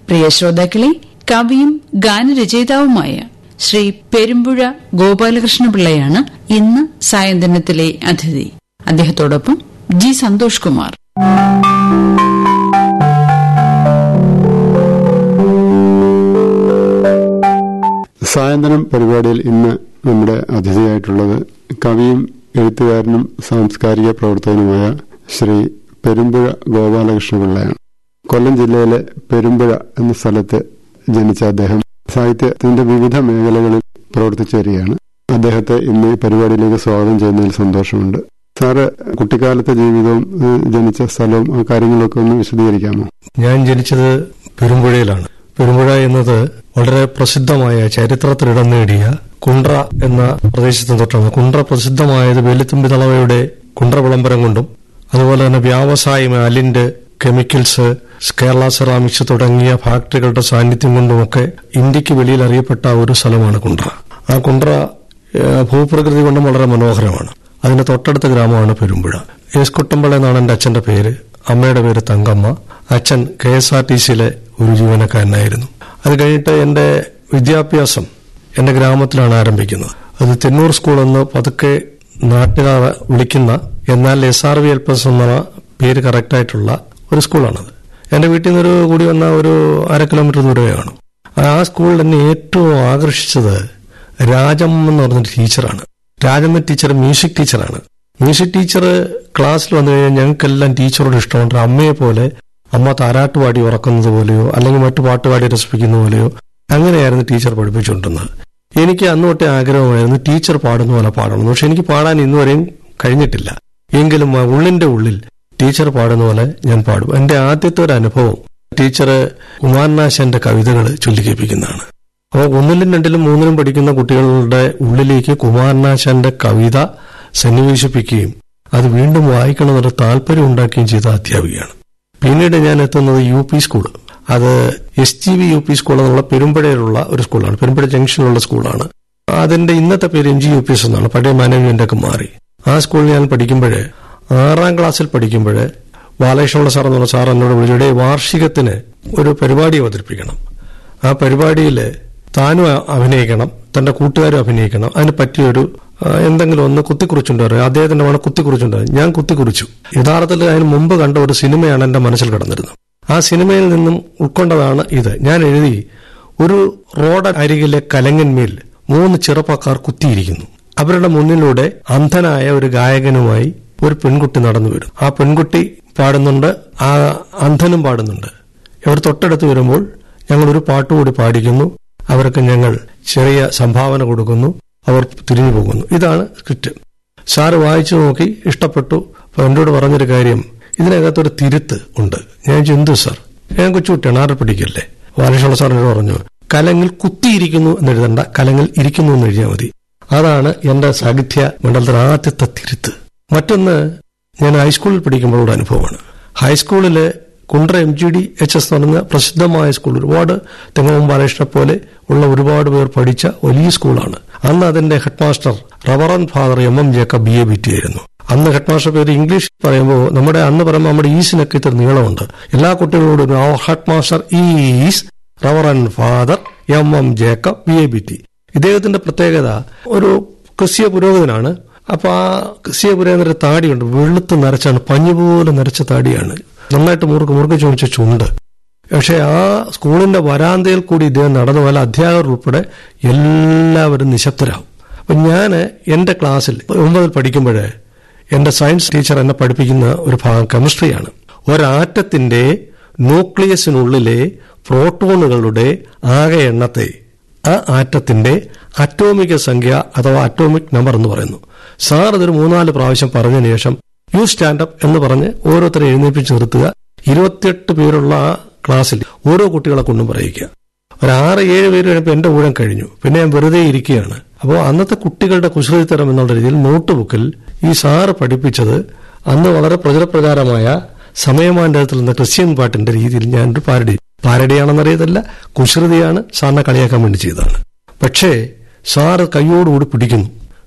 പ്രിയ ശ്രോതാക്കളെ കവിയും ഗാനരചയിതാവുമായ ശ്രീ പെരുമ്പുഴ ഗോപാലകൃഷ്ണപിള്ളയാണ് ഇന്ന് സായന്തനത്തിലെ അതിഥി അദ്ദേഹത്തോടൊപ്പം ജി സന്തോഷ് കുമാർ സായന്തനം പരിപാടിയിൽ ഇന്ന് നമ്മുടെ അതിഥിയായിട്ടുള്ളത് കവിയും എഴുത്തുകാരനും സാംസ്കാരിക പ്രവർത്തകനുമായ ശ്രീ പെരുമ്പുഴ ഗോപാലകൃഷ്ണപിള്ളയാണ് കൊല്ലം ജില്ലയിലെ പെരുമ്പുഴ എന്ന സ്ഥലത്ത് ജനിച്ച അദ്ദേഹം സാഹിത്യത്തിന്റെ വിവിധ മേഖലകളിൽ പ്രവർത്തിച്ചു വരികയാണ് അദ്ദേഹത്തെ ഇന്ന് ഈ പരിപാടിയിലേക്ക് സ്വാഗതം ചെയ്യുന്നതിൽ സന്തോഷമുണ്ട് സാറ് കുട്ടിക്കാലത്തെ ജീവിതവും ഏഹ്, ജനിച്ച സ്ഥലവും ആ കാര്യങ്ങളൊക്കെ ഒന്ന് വിശദീകരിക്കാമോ ഞാൻ ജനിച്ചത് പെരുമ്പുഴയിലാണ് പെരുമ്പുഴ എന്നത് വളരെ പ്രസിദ്ധമായ ചരിത്രത്തിലിടം നേടിയ കുണ്ട്ര എന്ന പ്രദേശത്ത് തൊട്ടാണ് കുണ്ട്ര പ്രസിദ്ധമായത് വെല്ലുത്തുമ്പി തളവയുടെ കുണ്ട്ര വിളംബരം കൊണ്ടും അതുപോലെ തന്നെ വ്യാവസായം അലിൻഡ് കെമിക്കൽസ് കേരള സെറാമിക്സ് തുടങ്ങിയ ഫാക്ടറികളുടെ സാന്നിധ്യം കൊണ്ടുമൊക്കെ ഇന്ത്യക്ക് വെളിയിൽ അറിയപ്പെട്ട ഒരു സ്ഥലമാണ് കുണ്ട്ര ആ കുണ്ട്ര ഏഹ്, ഭൂപ്രകൃതി കൊണ്ടും വളരെ മനോഹരമാണ് അതിന്റെ തൊട്ടടുത്ത ഗ്രാമമാണ് പെരുമ്പുഴ എസ് കുട്ടമ്പള എന്നാണ് എന്റെ അച്ഛന്റെ പേര് അമ്മയുടെ പേര് തങ്കമ്മ അച്ഛൻ കെ എസ് ആർ ടി സിയിലെ ഒരു ജീവനക്കാരനായിരുന്നു അത് കഴിഞ്ഞിട്ട് എന്റെ വിദ്യാഭ്യാസം എന്റെ ഗ്രാമത്തിലാണ് ആരംഭിക്കുന്നത് അത് തെന്നൂർ സ്കൂൾ എന്ന് പതുക്കെ നാട്ടുകാർ വിളിക്കുന്ന എന്നാൽ S R V L P S എന്ന പേര് കറക്റ്റായിട്ടുള്ള ഒരു സ്കൂളാണത് എന്റെ വീട്ടിൽ നിന്നൊരു കൂടി വന്ന ഒരു അര കിലോമീറ്റർ ദൂരമേ കാണും ആ സ്കൂളിൽ എന്നെ ഏറ്റവും ആകർഷിച്ചത് രാജമ്മ എന്ന് പറഞ്ഞൊരു ടീച്ചറാണ് രാജമ്മ ടീച്ചർ മ്യൂസിക് ടീച്ചറാണ് മ്യൂസിക് ടീച്ചർ ക്ലാസ്സിൽ വന്നു കഴിഞ്ഞാൽ ഞങ്ങൾക്കെല്ലാം ടീച്ചറോട് ഇഷ്ടമുണ്ട് അമ്മയെ പോലെ അമ്മ താരാട്ട് പാടി ഉറക്കുന്നത് പോലെയോ അല്ലെങ്കിൽ മറ്റു പാട്ട് പാടി രസിപ്പിക്കുന്ന പോലെയോ അങ്ങനെയായിരുന്നു ടീച്ചർ പഠിപ്പിച്ചുകൊണ്ടിരുന്നത് എനിക്ക് അന്ന് തൊട്ടേ ആഗ്രഹമായിരുന്നു ടീച്ചർ പാടുന്ന പോലെ പാടണം പക്ഷെ എനിക്ക് പാടാൻ ഇന്നുവരെയും കഴിഞ്ഞിട്ടില്ല എങ്കിലും ആ ഉള്ളിന്റെ ഉള്ളിൽ ടീച്ചർ പാടുന്ന പോലെ ഞാൻ പാടും എന്റെ ആദ്യത്തെ ഒരു അനുഭവം ടീച്ചർ കുമാരനാശന്റെ കവിതകൾ ചൊല്ലിക്കേൽപ്പിക്കുന്നതാണ് അപ്പോൾ ഒന്നിലും രണ്ടിലും മൂന്നിലും പഠിക്കുന്ന കുട്ടികളുടെ ഉള്ളിലേക്ക് കുമാരനാശാന്റെ കവിത സന്നിവേശിപ്പിക്കുകയും അത് വീണ്ടും വായിക്കണമെന്നൊരു താല്പര്യം ഉണ്ടാക്കുകയും ചെയ്ത അധ്യാപികയാണ് പിന്നീട് ഞാൻ എത്തുന്നത് യു പി സ്കൂൾ അത് S G V U P school എന്നുള്ള പെരുമ്പഴയിലുള്ള ഒരു സ്കൂളാണ് പെരുമ്പഴ ജംഗ്ഷനിലുള്ള സ്കൂളാണ് അതിന്റെ ഇന്നത്തെ പേര് M G U P S എന്നാണ് പഴയ മാനേജ്മെന്റ് ഒക്കെ മാറി ആ സ്കൂളിൽ ഞാൻ പഠിക്കുമ്പോഴേ ആറാം ക്ലാസ്സിൽ പഠിക്കുമ്പോഴേ ബാലകൃഷ്ണപിള്ള സാർ എന്നുള്ള സാർ എന്നോട് വിളിച്ചിടെ വാർഷികത്തിന് ഒരു പരിപാടി അവതരിപ്പിക്കണം ആ പരിപാടിയിൽ താനും അ- അഭിനയിക്കണം തന്റെ കൂട്ടുകാരും അഭിനയിക്കണം അതിന് പറ്റിയൊരു ആ, എന്തെങ്കിലും ഒന്ന് കുത്തിക്കുറിച്ചുണ്ട് പറയും അദ്ദേഹത്തിന്റെ വേണം കുത്തിക്കുറിച്ചുണ്ട് ഞാൻ കുത്തിക്കുറിച്ചു യഥാർത്ഥത്തിൽ അതിന് മുമ്പ് കണ്ട ഒരു സിനിമയാണ് എന്റെ മനസ്സിൽ കിടന്നിരുന്നത് ആ സിനിമയിൽ നിന്നും ഉൾക്കൊണ്ടതാണ് ഇത് ഞാൻ എഴുതി ഒരു റോഡ് അരികിലെ കലങ്ങന്മേൽ മൂന്ന് ചെറുപ്പക്കാർ കുത്തിയിരിക്കുന്നു അവരുടെ മുന്നിലൂടെ അന്ധനായ ഒരു ഗായകനുമായി ഒരു പെൺകുട്ടി നടന്നു വരും ആ പെൺകുട്ടി പാടുന്നുണ്ട് ആ അന്ധനും പാടുന്നുണ്ട് ഇവർ തൊട്ടടുത്ത് വരുമ്പോൾ ഞങ്ങൾ ഒരു പാട്ടുകൂടി പാടിക്കുന്നു അവർക്ക് ഞങ്ങൾ ചെറിയ സംഭാവന കൊടുക്കുന്നു അവർ തിരിഞ്ഞു പോകുന്നു ഇതാണ് സ്ക്രിപ്റ്റ് സാറ് വായിച്ചു നോക്കി ഇഷ്ടപ്പെട്ടു അപ്പൊ എന്നോട് പറഞ്ഞൊരു കാര്യം ഇതിനകത്തൊരു തിരുത്ത് ഉണ്ട് ഞാൻ ചിന്തു സാർ ഞാൻ കൊച്ചുകുട്ടിയാണ് ആറ് പഠിക്കല്ലേ ബാലകൃഷ്ണ സാർ എന്നോട് പറഞ്ഞു കലങ്ങിൽ കുത്തിയിരിക്കുന്നു എന്ന് എഴുതണ്ട കലങ്ങിൽ ഇരിക്കുന്നു എന്ന് എഴുതിയാൽ മതി അതാണ് എന്റെ സാഹിത്യ മണ്ഡലത്തിലെ ആദ്യത്തെ തിരുത്ത് മറ്റൊന്ന് ഞാൻ ഹൈസ്കൂളിൽ പഠിക്കുമ്പോഴുള്ള അനുഭവമാണ് ഹൈസ്കൂളില് Kundara M G D H S എന്ന് പറഞ്ഞ പ്രസിദ്ധമായ സ്കൂൾ ഒരുപാട് തെങ്ങമം ബാലകൃഷ്ണനെ പോലെ ഉള്ള ഒരുപാട് പേർ പഠിച്ച വലിയ സ്കൂളാണ് അന്ന് അതിന്റെ head master reverend father M M Jacob B A B T ആയിരുന്നു അന്ന് ഹെഡ് മാസ്റ്റർ പേര് ഇംഗ്ലീഷ് പറയുമ്പോൾ നമ്മുടെ അന്ന് പറയുമ്പോൾ നമ്മുടെ ഈസിനൊക്കെ ഇത്ര നീളമുണ്ട് എല്ലാ കുട്ടികളോടും head master is reverend father M M Jacob B A B T ഇദ്ദേഹത്തിന്റെ പ്രത്യേകത ഒരു ക്രിസ്തീയ പുരോഹിതനാണ് അപ്പൊ ആ ക്രിസ്തീയ പുരോഹിതന്റെ താടിയുണ്ട് വെളുത്ത് നരച്ചാണ് പഞ്ഞു പോലെ നരച്ച താടിയാണ് നന്നായിട്ട് മുറുക്ക് മുറുക്ക് ചോദിച്ച ചുണ്ട് പക്ഷെ ആ സ്കൂളിന്റെ വരാന്തയിൽ കൂടി ഇദ്ദേഹം നടന്നു പോലെ അധ്യാപകർ ഉൾപ്പെടെ എല്ലാവരും നിശബ്ദരാകും അപ്പൊ ഞാൻ എന്റെ ക്ലാസ്സിൽ ഒമ്പതിൽ പഠിക്കുമ്പോഴേ എന്റെ സയൻസ് ടീച്ചർ എന്നെ പഠിപ്പിക്കുന്ന ഒരു ഭാഗം കെമിസ്ട്രിയാണ് ഒരാറ്റത്തിന്റെ ന്യൂക്ലിയസിനുള്ളിലെ പ്രോട്ടോണുകളുടെ ആകെ എണ്ണത്തെ ആ ആറ്റത്തിന്റെ അറ്റോമിക സംഖ്യ അഥവാ അറ്റോമിക് നമ്പർ എന്ന് പറയുന്നു സാർ ഇതൊരു മൂന്നാല് പ്രാവശ്യം പറഞ്ഞതിന് ശേഷം യു സ്റ്റാൻഡപ്പ് എന്ന് പറഞ്ഞ് ഓരോരുത്തരെ എഴുന്നേൽപ്പിച്ച് നിർത്തുക ഇരുപത്തിയെട്ട് പേരുള്ള ആ ക്ലാസ്സിൽ ഓരോ കുട്ടികളെ കൊണ്ടും പറയിക്കുക ഒരു ആറ് ഏഴ് പേര് കഴിഞ്ഞപ്പോൾ എന്റെ ഊഴം കഴിഞ്ഞു പിന്നെ ഞാൻ വെറുതെ ഇരിക്കുകയാണ് അപ്പോൾ അന്നത്തെ കുട്ടികളുടെ കുസൃതിത്തരം എന്നുള്ള രീതിയിൽ നോട്ട് ബുക്കിൽ ഈ സാറ് പഠിപ്പിച്ചത് അന്ന് വളരെ പ്രചരപ്രചാരമായ സമയമാൻഡത്തിൽ നിന്ന് ക്രിസ്ത്യൻ പാട്ടിന്റെ രീതിയിൽ ഞാനൊരു പാരഡി പാരഡിയാണെന്നറിയതല്ല കുസൃതിയാണ് സാറിനെ കളിയാക്കാൻ വേണ്ടി ചെയ്തതാണ് പക്ഷേ സാറ് കൈയോടുകൂടി പിടിക്കുന്നു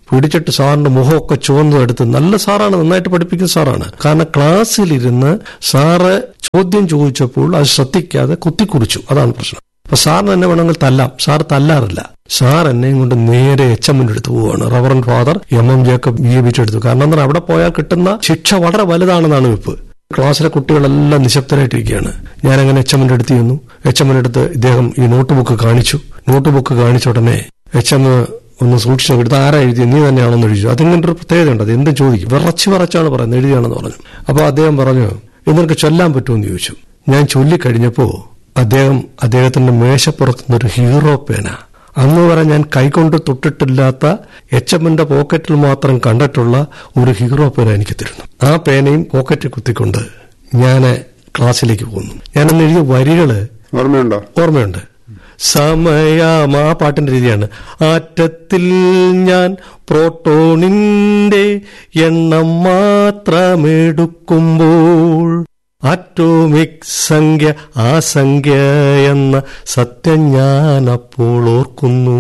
പിടിച്ചിട്ട് സാറിന്റെ മുഖമൊക്കെ ചുവന്നതെടുത്ത് നല്ല സാറാണ് നന്നായിട്ട് പഠിപ്പിക്കുന്ന സാറാണ് കാരണം ക്ലാസ്സിലിരുന്ന് സാറ് ചോദ്യം ചോദിച്ചപ്പോൾ അത് ശ്രദ്ധിക്കാതെ കുത്തിക്കുറിച്ചു അതാണ് പ്രശ്നം അപ്പൊ സാറിന് എന്നെ വേണമെങ്കിൽ തല്ലാം സാർ തല്ലാറില്ല സാർ എന്നെയും കൊണ്ട് നേരെ എച്ച് എമ്മിന്റെ അടുത്ത് പോവുകയാണ് reverend father M M Jacob B A ബിച്ചെടുത്തു കാരണം എന്താ അവിടെ പോയാൽ കിട്ടുന്ന ശിക്ഷ വളരെ വലുതാണെന്നാണ് വെപ്പ് ക്ലാസ്സിലെ കുട്ടികളെല്ലാം നിശബ്ദരായിട്ടിരിക്കുകയാണ് ഞാൻ അങ്ങനെ എച്ച് എമ്മിന്റെ അടുത്ത് ചെന്നു എച്ച് എമ്മിന്റെ അടുത്ത് ഇദ്ദേഹം ഈ നോട്ട് ബുക്ക് കാണിച്ചു നോട്ട് ബുക്ക് കാണിച്ച ഉടനെ എച്ച് എം ഒന്ന് സൂക്ഷിച്ചു എടുത്ത് ആരാ എഴുതി നീ തന്നെയാണെന്ന് എഴുതിച്ചു അതിങ്ങനെ ഒരു പ്രത്യേകതയുണ്ട് അത് എന്തും ചോദിക്കും വിറച്ച് വിറച്ചാണ് പറയുന്നത് എഴുതിയാണെന്ന് പറഞ്ഞു അപ്പൊ അദ്ദേഹം പറഞ്ഞു ഇത് നിനക്ക് ചൊല്ലാൻ പറ്റുമെന്ന് ചോദിച്ചു ഞാൻ ചൊല്ലിക്കഴിഞ്ഞപ്പോ അദ്ദേഹം അദ്ദേഹത്തിന്റെ മേശപ്പുറത്ത് നിന്നൊരു ഹീറോ പേന അന്ന് വരെ ഞാൻ കൈകൊണ്ട് തൊട്ടിട്ടില്ലാത്ത എച്ച് എമ്മിന്റെ പോക്കറ്റിൽ മാത്രം കണ്ടിട്ടുള്ള ഒരു ഹീറോ പേന എനിക്ക് തരുന്നു ആ പേനയും പോക്കറ്റിൽ കുത്തിക്കൊണ്ട് ഞാൻ ക്ലാസ്സിലേക്ക് പോകുന്നു ഞാനന്ന് എഴുതിയ വരികള് ഓർമ്മയുണ്ടോ ഓർമ്മയുണ്ട് സമയം ആ പാട്ടിന്റെ രീതിയാണ് ആറ്റത്തിൽ ഞാൻ പ്രോട്ടോണിന്റെ എണ്ണം മാത്രമെടുക്കുമ്പോൾ ആറ്റോമിക് സംഖ്യ ആ സംഖ്യ എന്ന സത്യം ഞാൻ അപ്പോൾ ഓർക്കുന്നു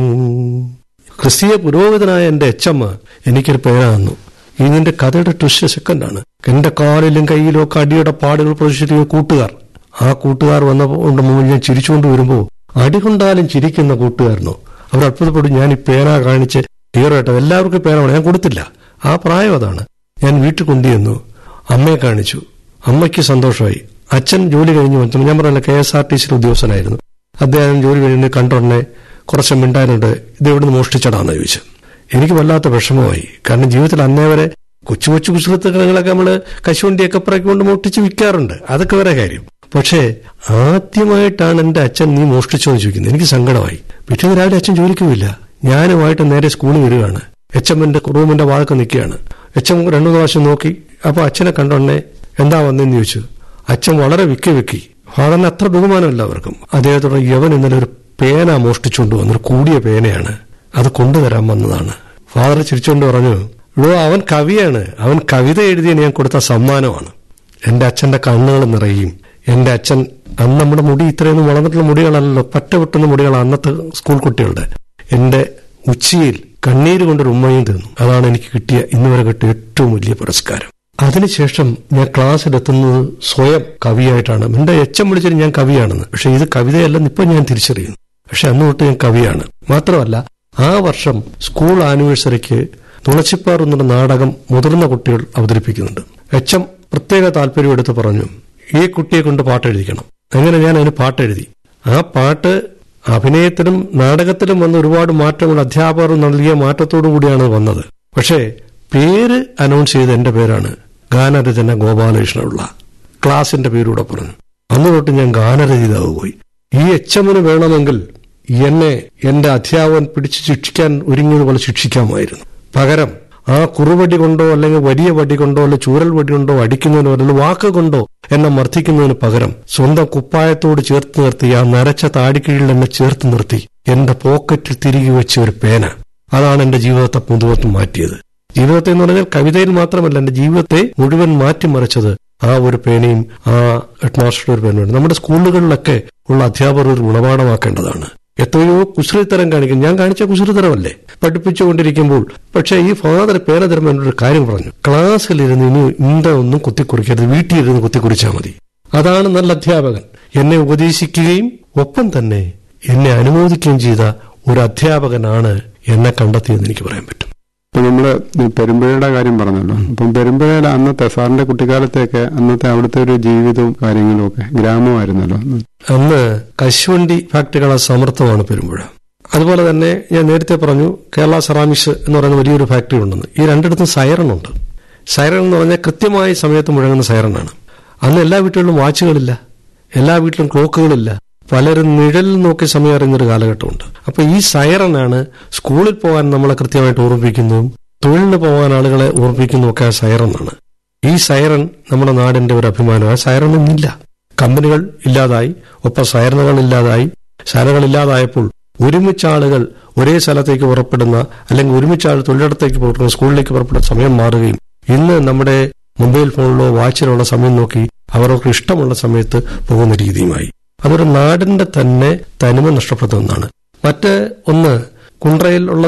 ക്രിസ്തീയ പുരോഹിതനായ എന്റെ എച്ചമ്മ എനിക്കൊരു പേന തന്നു ഇതിന്റെ കഥയുടെ ട്വിസ്റ്റ് സെക്കൻഡാണ് എന്റെ കാലിലും കയ്യിലും ഒക്കെ അടിയുടെ പാടുകൾ പ്രദർശിപ്പിക്കുന്ന കൂട്ടുകാർ ആ കൂട്ടുകാർ വന്നപ്പോൾ മുമ്പിൽ ഞാൻ ചിരിച്ചുകൊണ്ട് വരുമ്പോൾ അടികൊണ്ടാലും ചിരിക്കുന്ന കൂട്ടുകാരനോ അവർ അത്ഭുതപ്പെടും ഞാൻ ഈ പേന കാണിച്ച് ഹീറോ ആയിട്ട് എല്ലാവർക്കും പേന വേണം ഞാൻ കൊടുത്തില്ല ആ പ്രായം അതാണ് ഞാൻ വീട്ടിൽ കൊണ്ടുചെന്നു അമ്മയെ കാണിച്ചു അമ്മയ്ക്ക് സന്തോഷമായി അച്ഛൻ ജോലി കഴിഞ്ഞ് വന്നു ഞാൻ പറഞ്ഞില്ല കെ എസ് ആർ ടി സിയിൽ ഉദ്യോഗസ്ഥനായിരുന്നു അദ്ദേഹം ജോലി കഴിഞ്ഞ് കണ്ടുടനെ കുറച്ച് മിണ്ടാനുണ്ട് ഇത് എവിടുന്ന് മോഷ്ടിച്ചടാന്ന് ചോദിച്ചു എനിക്ക് വല്ലാത്ത വിഷമമായി കാരണം ജീവിതത്തിൽ അന്നേ വരെ കൊച്ചു കൊച്ചു കുസൃത്തുക്കളൊക്കെ നമ്മൾ കശുവണ്ടിയൊക്കെ പിറക്കൊണ്ട് മോഷ്ടിച്ച് വിൽക്കാറുണ്ട് അതൊക്കെ വേറെ കാര്യം പക്ഷേ ആദ്യമായിട്ടാണ് എന്റെ അച്ഛൻ നീ മോഷ്ടിച്ചോ എന്ന് ചോദിക്കുന്നത് എനിക്ക് സങ്കടമായി പിറ്റേന്ന് രാവിലെ അച്ഛൻ ജോലിക്കുമില്ല ഞാനുമായിട്ട് നേരെ സ്കൂളിൽ വരികയാണ് എച്ച് എമ്മിന്റെ റൂമിന്റെ വാതൊക്കെ നിൽക്കുകയാണ് എച്ച് എം രണ്ടു പ്രാവശ്യം നോക്കി അപ്പൊ അച്ഛനെ കണ്ടോണ്ടേ എന്താ വന്നെന്ന് ചോദിച്ചു അച്ഛൻ വളരെ വിക്കി വിക്കി ഫാദറിന് അത്ര ബഹുമാനമല്ല അവർക്കും അദ്ദേഹത്തോട് യവൻ ഇന്നലെ ഒരു പേന മോഷ്ടിച്ചുകൊണ്ട് വന്നൊരു കൂടിയ പേനയാണ് അത് കൊണ്ടുതരാൻ വന്നതാണ് ഫാദർ ചിരിച്ചുകൊണ്ട് പറഞ്ഞു ഇടോ അവൻ കവിയാണ് അവൻ കവിത എഴുതിയ ഞാൻ കൊടുത്ത സമ്മാനമാണ് എന്റെ അച്ഛന്റെ കണ്ണുകൾ നിറയും എന്റെ അച്ഛൻ അന്ന് നമ്മുടെ മുടി ഇത്രയൊന്നും വളർന്നിട്ടുള്ള മുടികളല്ലല്ലോ പറ്റ വെട്ടുന്ന മുടികളാണ് അന്നത്തെ സ്കൂൾ കുട്ടികളുടെ എന്റെ ഉച്ചിയിൽ കണ്ണീര് കൊണ്ടൊരു ഉമ്മയും തീർന്നു അതാണ് എനിക്ക് കിട്ടിയ ഇന്ന് വരെ കിട്ടിയ ഏറ്റവും വലിയ പുരസ്കാരം അതിനുശേഷം ഞാൻ ക്ലാസ്സിലെത്തുന്നത് സ്വയം കവിയായിട്ടാണ് എന്റെ എച്ചം വിളിച്ചിട്ട് ഞാൻ കവിയാണെന്ന് പക്ഷെ ഇത് കവിതയല്ലെന്ന് ഇപ്പൊ ഞാൻ തിരിച്ചറിയുന്നു പക്ഷെ അന്ന് തൊട്ട് ഞാൻ കവിയാണ് മാത്രമല്ല ആ വർഷം സ്കൂൾ ആനിവേഴ്സറിക്ക് തുളച്ചിപ്പാർ എന്നുള്ള നാടകം മുതിർന്ന കുട്ടികൾ അവതരിപ്പിക്കുന്നുണ്ട് എച്ചം പ്രത്യേക താല്പര്യം എടുത്ത് പറഞ്ഞു ഈ കുട്ടിയെ കൊണ്ട് പാട്ട് എഴുതിക്കണം അങ്ങനെ ഞാൻ അതിന് പാട്ട് എഴുതി ആ പാട്ട് അഭിനയത്തിലും നാടകത്തിലും വന്ന ഒരുപാട് മാറ്റങ്ങൾ അധ്യാപകർ നൽകിയ മാറ്റത്തോടു കൂടിയാണ് വന്നത് പക്ഷേ പേര് അനൗൺസ് ചെയ്ത എന്റെ പേരാണ് ഗാനരചന ഗോപാലകൃഷ്ണനുള്ള ക്ലാസിന്റെ പേരൂടെ പറഞ്ഞു അന്ന് തൊട്ട് ഞാൻ ഗാനരചയിതാവ് പോയി ഈ എച്ചമ്മന് വേണമെങ്കിൽ എന്നെ എന്റെ അധ്യാപകൻ പിടിച്ച് ശിക്ഷിക്കാൻ ഒരുങ്ങിയതുപോലെ ശിക്ഷിക്കാമായിരുന്നു പകരം ആ കുറുവടി കൊണ്ടോ അല്ലെങ്കിൽ വലിയ വടി കൊണ്ടോ അല്ലെങ്കിൽ ചൂരൽ വടി കൊണ്ടോ അടിക്കുന്നതിനോ അല്ലെങ്കിൽ വാക്ക് കൊണ്ടോ എന്നെ മർദ്ദിക്കുന്നതിന് പകരം സ്വന്തം കുപ്പായത്തോട് ചേർത്ത് നിർത്തി ആ നരച്ച താടിക്കീഴിൽ എന്നെ ചേർത്ത് നിർത്തി എന്റെ പോക്കറ്റിൽ തിരികെ വെച്ച ഒരു പേന അതാണ് എന്റെ ജീവിതത്തെ മുതുവത്ത് മാറ്റിയത് ജീവിതത്തെ എന്ന് പറഞ്ഞാൽ കവിതയിൽ മാത്രമല്ല എന്റെ ജീവിതത്തെ മുഴുവൻ മാറ്റിമറിച്ചത് ആ ഒരു പേനയും ആ ഹെഡ്മാസ്റ്ററുടെ ഒരു പേനയും നമ്മുടെ സ്കൂളുകളിലൊക്കെ ഉള്ള അധ്യാപകർ ഒരു ഗുണപാഠമാക്കേണ്ടതാണ് എത്രയോ കുസൃതരം കാണിക്കും ഞാൻ കാണിച്ച കുസൃതരമല്ലേ പഠിപ്പിച്ചുകൊണ്ടിരിക്കുമ്പോൾ പക്ഷെ ഈ ഫാദർ പേന തരുമ്പോൾ എന്നൊരു കാര്യം പറഞ്ഞു ക്ലാസ്സിലിരുന്ന് ഇനി ഇന്ത ഒന്നും കുത്തിക്കുറിക്കരുത് വീട്ടിലിരുന്ന് കുത്തിക്കുറിച്ചാൽ മതി അതാണ് നല്ല അധ്യാപകൻ എന്നെ ഉപദേശിക്കുകയും ഒപ്പം തന്നെ എന്നെ അനുമോദിക്കുകയും ചെയ്ത ഒരു അധ്യാപകനാണ് എന്നെ കണ്ടെത്തിയെന്ന് എനിക്ക് പറയാൻ പറ്റും ഇപ്പൊ നമ്മള് പെരുമ്പഴയുടെ കാര്യം പറഞ്ഞല്ലോ അപ്പം പെരുമ്പഴയിൽ അന്നത്തെ സാറിന്റെ കുട്ടിക്കാലത്തെയൊക്കെ അന്നത്തെ അവിടുത്തെ ഒരു ജീവിതവും കാര്യങ്ങളും ഒക്കെ ഗ്രാമമായിരുന്നല്ലോ അന്ന് കശുവണ്ടി ഫാക്ടറികളെ സമർത്ഥമാണ് പെരുമ്പുഴ അതുപോലെ തന്നെ ഞാൻ നേരത്തെ പറഞ്ഞു കേരള സെറാമിക്സ് എന്ന് പറയുന്ന വലിയൊരു ഫാക്ടറി ഉണ്ടെന്ന് ഈ രണ്ടിടത്തും സൈറൺ ഉണ്ട് സൈറൺ എന്ന് പറഞ്ഞാൽ കൃത്യമായ സമയത്ത് മുഴങ്ങുന്ന സൈറണാണ് അന്ന് എല്ലാ വീട്ടുകളിലും വാച്ചുകളില്ല എല്ലാ വീട്ടിലും ക്ലോക്കുകളില്ല പലരും നിഴൽ നോക്കി സമയം അറിയുന്നൊരു കാലഘട്ടമുണ്ട് അപ്പൊ ഈ സൈറനാണ് സ്കൂളിൽ പോകാൻ നമ്മളെ കൃത്യമായിട്ട് ഓർമ്മിപ്പിക്കുന്നതും തൊഴിലിന് പോകാൻ ആളുകളെ ഓർമ്മിക്കുന്നതും ഒക്കെ ആ സൈറനാണ് ഈ സൈറൻ നമ്മുടെ നാടിന്റെ ഒരു അഭിമാനം ആ സൈറൺ ഇന്നില്ല കമ്പനികൾ ഇല്ലാതായി ഒപ്പം സൈറനുകൾ ഇല്ലാതായി സൈറനുകൾ ഇല്ലാതായപ്പോൾ ഒരുമിച്ച് ആളുകൾ ഒരേ സ്ഥലത്തേക്ക് പുറപ്പെടുന്ന അല്ലെങ്കിൽ ഒരുമിച്ച് ആൾ തൊഴിലിടത്തേക്ക് പുറപ്പെടുന്ന സ്കൂളിലേക്ക് പുറപ്പെടുന്ന സമയം മാറുകയും ഇന്ന് നമ്മുടെ മൊബൈൽ ഫോണിലോ വാച്ചിലോ ഉള്ള സമയം നോക്കി അവർക്ക് ഇഷ്ടമുള്ള സമയത്ത് പോകുന്ന രീതിയുമായി അതൊരു നാടിന്റെ തന്നെ തനിമ നഷ്ടപ്പെടുത്തുന്നതാണ് മറ്റ് ഒന്ന് കുണ്ട്രയിൽ ഉള്ളത്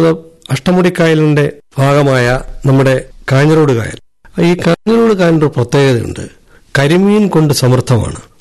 അഷ്ടമുടിക്കായലിന്റെ ഭാഗമായ നമ്മുടെ കാഞ്ഞിരോട് കായൽ ഈ കാഞ്ഞിരോട് കായലിന്റെ ഒരു പ്രത്യേകതയുണ്ട് കരിമീൻ കൊണ്ട് സമൃദ്ധമാണ്